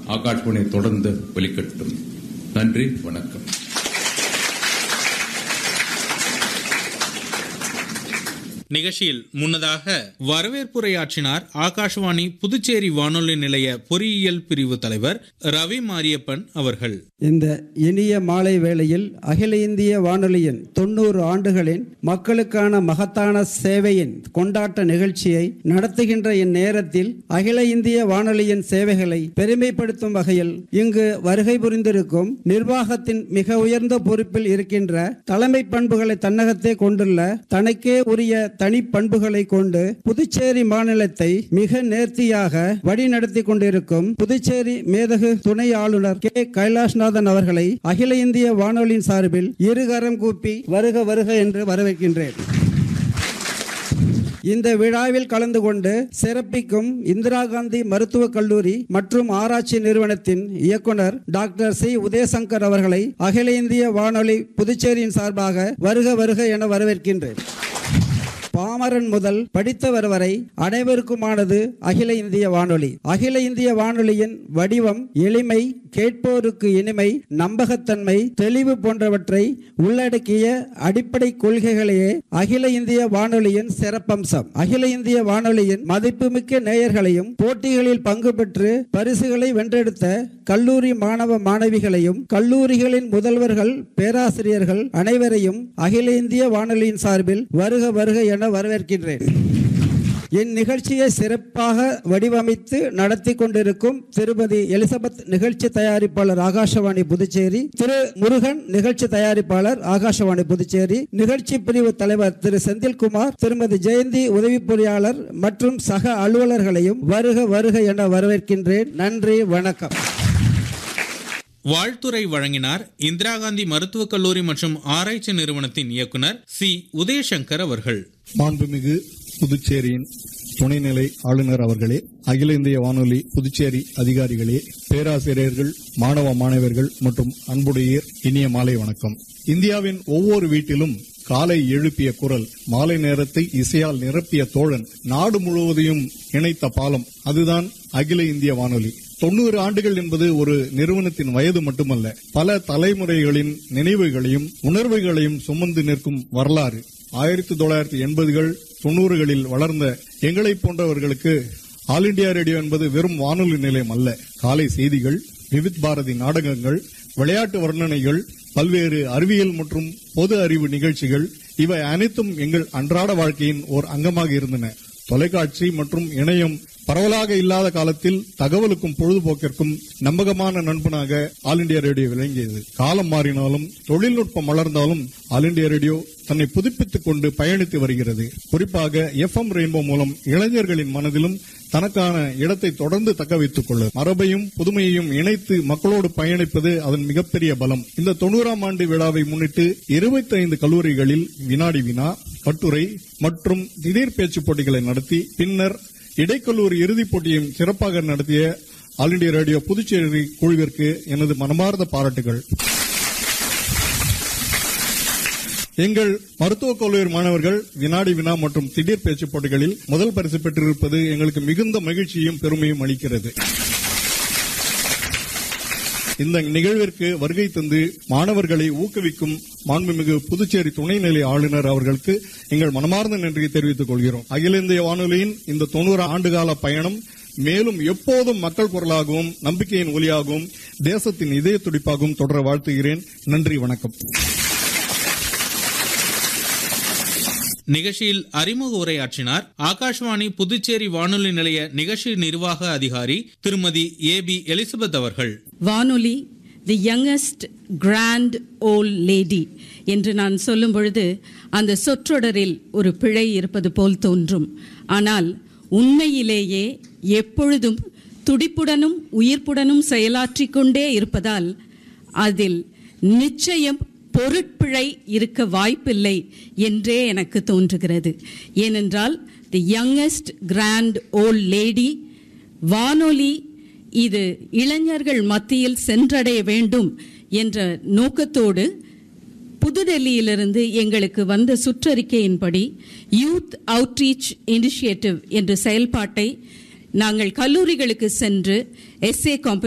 ஆகாஷ்வாணி தொடர்ந்து ஒலிக்கட்டும் நன்றி வணக்கம் நிகழ்ச்சியில் முன்னதாக வரவேற்புரையாற்றினார் ஆகாஷவாணி புதுச்சேரி வானொலி நிலைய பொறியியல் பிரிவு தலைவர் ரவி மாரியப்பன் அவர்கள் இந்த இனிய மாலை வேளையில் அகில இந்திய வானொலியின் தொண்ணூறு ஆண்டுகளின் மக்களுக்கான மகத்தான சேவையின் கொண்டாட்ட நிகழ்ச்சியை நடத்துகின்ற இந்நேரத்தில் அகில இந்திய வானொலியின் சேவைகளை பெருமைப்படுத்தும் வகையில் இங்கு வருகை புரிந்திருக்கும் நிர்வாகத்தின் மிக உயர்ந்த பொறுப்பில் இருக்கின்ற தலைமை பண்புகளை தன்னகத்தே கொண்டுள்ள தனக்கே உரிய தனிப்பண்புகளை கொண்டு புதுச்சேரி மாநிலத்தை மிக நேர்த்தியாக வழிநடத்தி கொண்டிருக்கும் புதுச்சேரி மேதகு துணை ஆளுநர் கே கைலாஷ்நாதன் அவர்களை அகில இந்திய வானொலியின் சார்பில் இருகரம் கூப்பி வருக வருக என்று வரவேற்கின்றேன் இந்த விழாவில் கலந்து கொண்டு சிறப்பிக்கும் இந்திரா காந்தி மருத்துவக் கல்லூரி மற்றும் ஆராய்ச்சி நிறுவனத்தின் இயக்குனர் டாக்டர் சி உதயசங்கர் அவர்களை அகில இந்திய வானொலி புதுச்சேரியின் சார்பாக வருக வருக என வரவேற்கின்றேன் பாமரன் முதல் படித்தவர் வரை அனைவருக்குமானது அகில இந்திய வானொலி அகில இந்திய வானொலியின் வடிவம் எளிமை கேட்போருக்கு இனிமை நம்பகத்தன்மை தெளிவு போன்றவற்றை உள்ளடக்கிய அடிப்படை கொள்கைகளையே அகில இந்திய வானொலியின் சிறப்பம்சம் அகில இந்திய வானொலியின் மதிப்புமிக்க நேயர்களையும் போட்டிகளில் பங்கு பெற்று பரிசுகளை வென்றெடுத்த கல்லூரி மாணவ மாணவிகளையும் கல்லூரிகளின் முதல்வர்கள் பேராசிரியர்கள் அனைவரையும் அகில இந்திய வானொலியின் சார்பில் வருக வருக என வரவேற்கின்றேன் இந்நிகழ்ச்சியை சிறப்பாக வடிவமைத்து நடத்தி கொண்டிருக்கும் திருமதி எலிசபெத் நிகழ்ச்சி தயாரிப்பாளர் ஆகாஷவாணி புதுச்சேரி திரு முருகன் நிகழ்ச்சி தயாரிப்பாளர் ஆகாஷவாணி புதுச்சேரி நிகழ்ச்சி பிரிவு தலைவர் திரு செந்தில்குமார் திருமதி ஜெயந்தி உதவி பொறியாளர் மற்றும் சக அலுவலர்களையும் வருக வருக என வரவேற்கின்றேன் நன்றி வணக்கம் வாழ்த்துரை வழங்கினார் இந்திரா காந்தி மருத்துவக் கல்லூரி மற்றும் ஆராய்ச்சி நிறுவனத்தின் இயக்குனர் சி உதயசங்கர் அவர்கள் மாண்புமிகு புதுச்சேரியின் துணைநிலை ஆளுநர் அவர்களே அகில இந்திய வானொலி புதுச்சேரி அதிகாரிகளே பேராசிரியர்கள் மாணவ மாணவர்கள் மற்றும் அன்புடையீர் இனிய மாலை வணக்கம் இந்தியாவின் ஒவ்வொரு வீட்டிலும் காலை எழுப்பிய குரல் மாலை நேரத்தை இசையால் நிரப்பிய தோழன் நாடு முழுவதையும் இணைத்த பாலம் அதுதான் அகில இந்திய வானொலி தொண்ணூறு ஆண்டுகள் என்பது ஒரு நிறுவனத்தின் வயது மட்டுமல்ல பல தலைமுறைகளின் நினைவுகளையும் உணர்வுகளையும் சுமந்து நிற்கும் வரலாறு ஆயிரத்தி தொள்ளாயிரத்தி எண்பதுகள் தொண்ணூறுகளில் வளர்ந்த எங்களை போன்றவர்களுக்கு ஆல் இண்டியா ரேடியோ என்பது வெறும் வானொலி நிலையம் அல்ல காலை செய்திகள் விவித் பாரதி நாடகங்கள் விளையாட்டு வர்ணனைகள் பல்வேறு அறிவியல் மற்றும் பொது அறிவு நிகழ்ச்சிகள் இவை அனைத்தும் எங்கள் அன்றாட வாழ்க்கையின் ஓர் அங்கமாக இருந்தன தொலைக்காட்சி மற்றும் இணையம் பரவலாக இல்லாத காலத்தில் தகவலுக்கும் பொழுதுபோக்கிற்கும் நம்பகமான நண்பனாக ஆல் இண்டியா ரேடியோ விளங்கியது காலம் மாறினாலும் தொழில்நுட்பம் வளர்ந்தாலும் ஆல் இண்டியா ரேடியோ தன்னை புதுப்பித்துக் கொண்டு பயணித்து வருகிறது குறிப்பாக எஃப் எம் ரெயின்போ மூலம் இளைஞர்களின் மனதிலும் தனக்கான இடத்தை தொடர்ந்து தக்க வைத்துக் கொள்ளும் மரபையும் புதுமையையும் இணைத்து மக்களோடு பயணிப்பது அதன் மிகப்பெரிய பலம் இந்த தொண்ணூறாம் ஆண்டு விழாவை முன்னிட்டு இருபத்தி ஐந்து கல்லூரிகளில் வினாடி வினா கட்டுரை மற்றும் திடீர் பேச்சு போட்டிகளை நடத்தி பின்னர் இடைக்கல்லூரி இறுதிப் போட்டியும் சிறப்பாக நடத்திய ஆல் இண்டியா ரேடியோ புதுச்சேரி குழுவிற்கு எனது மனமார்ந்த பாராட்டுகள் எங்கள் மருத்துவக் கல்லூரி மாணவர்கள் வினாடி வினா மற்றும் திடீர் பேச்சு போட்டிகளில் முதல் பரிசு பெற்றிருப்பது எங்களுக்கு மிகுந்த மகிழ்ச்சியும் பெருமையும் அளிக்கிறது இந்த நிகழ்விற்கு வருகை தந்து மாணவர்களை ஊக்குவிக்கும் மாண்புமிகு புதுச்சேரி துணைநிலை ஆளுநர் அவர்களுக்கு எங்கள் மனமார்ந்த நன்றியை தெரிவித்துக் கொள்கிறோம் அகில இந்திய வானொலியின் இந்த தொண்ணூறு ஆண்டுகால பயணம் மேலும் எப்போதும் மக்கள் குரலாகவும் நம்பிக்கையின் ஒலியாகவும் தேசத்தின் இதய துடிப்பாகவும் தொடர வாழ்த்துகிறேன் நன்றி வணக்கம் நிகழ்ச்சியில் அறிமுக உரையாற்றினார் ஆகாஷ்வாணி புதுச்சேரி வானொலி நிலைய நிகழ்ச்சி நிர்வாக அதிகாரி திருமதி ஏ பி எலிசபெத் அவர்கள் வானொலி the youngest grand old lady என்று நான் சொல்லும் பொழுது அந்த சொற்றொடரில் ஒரு பிழை இருப்பது போல் தோன்றும் ஆனால் உண்மையிலேயே எப்பொழுதும் துடிப்புடனும் உயிர்ப்புடனும் செயலாற்றிக் கொண்டே இருப்பதால் அதில் நிச்சயம் பொருட்பிழை இருக்க வாய்ப்பில்லை என்றே எனக்கு தோன்றுகிறது ஏனென்றால் the youngest grand old lady வானொலி இது இளைஞர்கள் மத்தியில் சென்றடைய வேண்டும் என்ற நோக்கத்தோடு புதுடெல்லியிலிருந்து எங்களுக்கு வந்த சுற்றறிக்கையின்படி யூத் அவுட்ரீச் இனிஷியேட்டிவ் என்ற செயல்பாட்டை நாங்கள் கல்லூரிகளுக்கு சென்று எஸ்ஏ